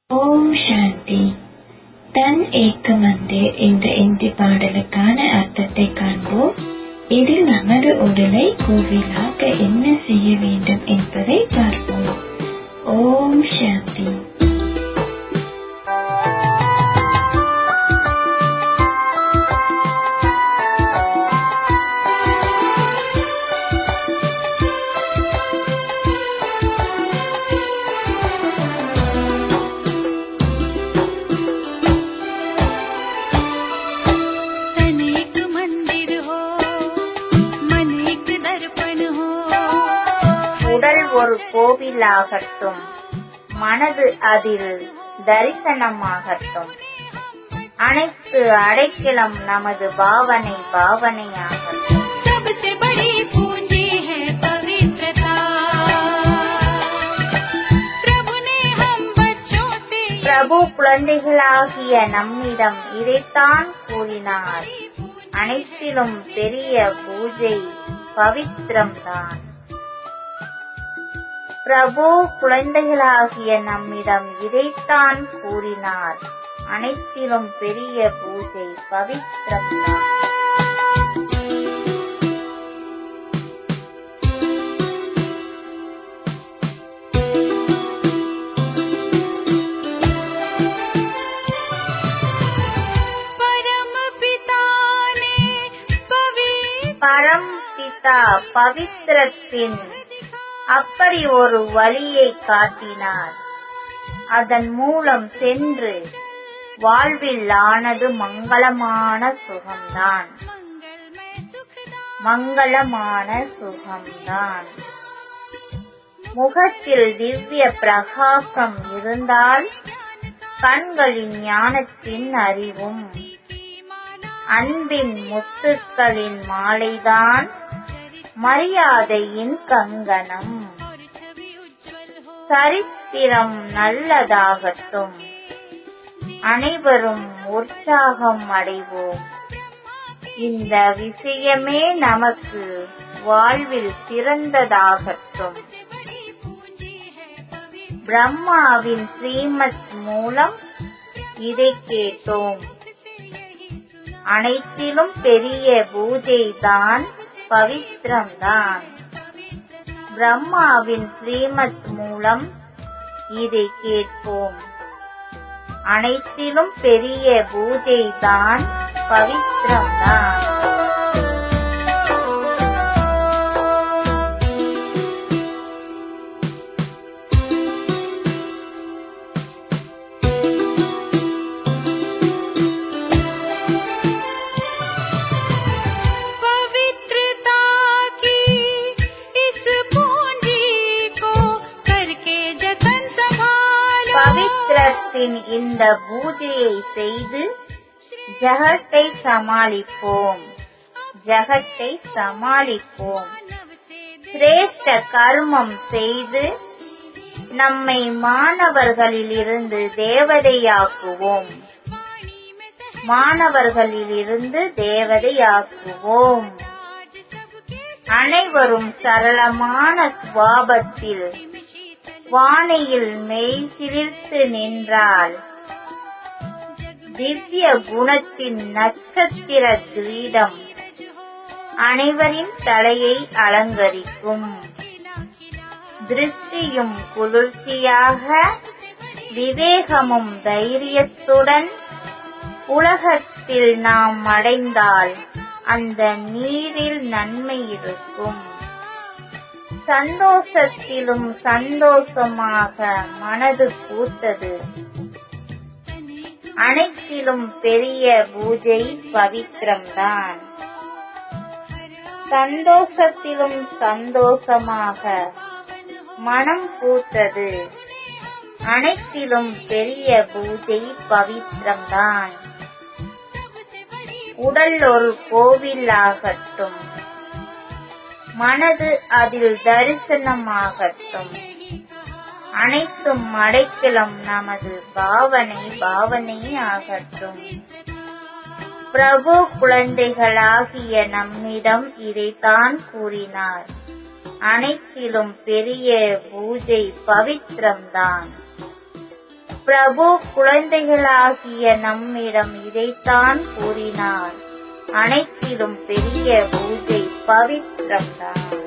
ஓம் சாந்தி தன் ஏக்கமந்தே என்ற இந்தி பாடலுக்கான அர்த்தத்தை காண்போம் இதில் நமது உடலை கோவிலாக என்ன செய்ய வேண்டும் என்பதை பார்ப்போம் ஓம் சாந்தி तन एक मंदिर हो मन एक दर्पण हो உடல் ஒரு கோவிலாகட்டும் மனது அதில் தரிசனமாகட்டும் அனைத்து அடைக்கலம் நமது பாவனை பாவனையாகட்டும் सबसे बड़ी पूंजी है पवित्रता प्रभु ने हम बच्चों से பிரபு குழந்தைகளாகிய நம்மிடம் இதைத்தான் கூறினார் அனைத்திலும் பெரிய பூஜை பவித்திரம்தான் பிரபு குழந்தைகளாகிய நம்மிடம் இதைத்தான் கூறினார் அனைத்திலும் பெரிய பூஜை பவித்திரம்தான் परम पिता ने पवित्र பரம் பிதா பவித்திரத்தின் அப்படி ஒரு வழியை காட்டினார் அதன் மூலம் சென்று வாழ்வில் ஆனது மங்களமான சுகம்தான் मंगलमय सुखदा மங்களமான சுகம்தான் முகத்தில் திவ்ய பிரகாசம் இருந்தால் கண்களின் ஞானத்தின் அறிவும் அன்பின் முத்துக்களின் மாலைதான் மரியாதையின் கங்கணம் और छवि उज्जवल हो சரித்திரம் நல்லதாகட்டும் அனைவரும் உற்சாகம் அடைவோம் இந்த விஷயமே நமக்கு வாழ்வில் சிறந்ததாகட்டும் बड़ी पूंजी है पवित्र பிரம்மாவின் ஸ்ரீமத் மூலம் இதை கேட்டோம் அனைத்திலும் பெரிய பூஜை தான் பவித்திரம்தான் பிரம்மாவின் ஸ்ரீமத் மூலம் இதை கேட்போம் அனைத்திலும் பெரிய பூஜை தான் பவித்திரம்தான் पवित्रता की इस पूंजी को करके जतन संभालो பவித்திரத்தின் இந்த பூஜையை செய்து ஜகத்தை சமாளிப்போம் ஜகத்தை சமாளிப்போம் சிரேஷ்ட கர்மம் செய்து நம்மை மாணவர்களிலிருந்து தேவதையாக்குவோம் மாணவர்களிலிருந்து தேவதையாக்குவோம் அனைவரும் சரளமான சுவாபத்தில் வானையில் மெய் சிலிர்த்து நின்றால் திவ்ய குணத்தின் நட்சத்திர கிரீடம் அனைவரின் தலையை அலங்கரிக்கும் திருஷ்டியும் குளிர்ச்சியாக விவேகமும் தைரியத்துடன் உலகத்தில் நாம் அடைந்தால் அந்த நீரில் நன்மை இருக்கும் சந்தோஷத்திலும் சந்தோஷமாக மனது பூத்தது அனைத்திலும் பெரிய பூஜை பவித்திரம்தான் சந்தோஷத்திலும் சந்தோஷமாக மனம் பூத்தது அனைத்திலும் பெரிய பூஜை பவித்திரம்தான் உடல் ஒரு கோவில் ஆகட்டும் மனது அதில் தரிசனமாகட்டும் அனைத்தும் அடைக்கலம் நமது பாவனை பாவனை ஆகட்டும் பிரபு குழந்தைகளாகிய நம்மிடம் இதைத்தான் கூறினார் அனைத்திலும் பெரிய பூஜை பவித்திரம்தான் பிரபு குழந்தைகளாகிய நம்மிடம் இதைத்தான் கூறினார் அனைத்திலும் பெரிய பூஜை பவித்ரம்தான்